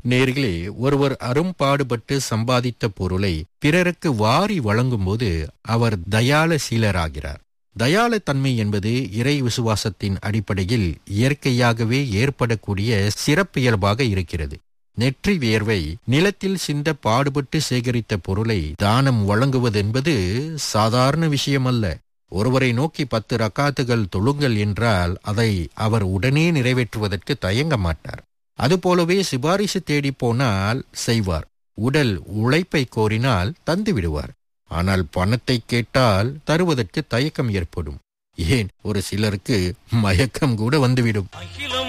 நேர்களே ஒருவர் அரும்பாடுபட்டு சம்பாதித்த பொருளை பிறருக்கு வாரி வழங்கும்போது அவர் தயாளசீலராகிறார் தயாளத்தன்மை என்பது இறை விசுவாசத்தின் அடிப்படையில் இயற்கையாகவே ஏற்படக்கூடிய சிறப்பியல்பாக இருக்கிறது நெற்றி வியர்வை நிலத்தில் சிந்த பாடுபட்டு சேகரித்த பொருளை தானம் வழங்குவதென்பது சாதாரண விஷயமல்ல ஒருவரை நோக்கி பத்து ரக்காத்துகள் தொழுங்கள் என்றால் அதை அவர் உடனே நிறைவேற்றுவதற்கு தயங்க மாட்டார் அதுபோலவே சிபாரிசு தேடி போனால் செய்வார் உடல் உழைப்பை கோரினால் தந்து விடுவார் ஆனால் பணத்தை கேட்டால் தருவதற்கு தயக்கம் ஏற்படும் ஏன் ஒரு சிலருக்கு மயக்கம் கூட வந்துவிடும்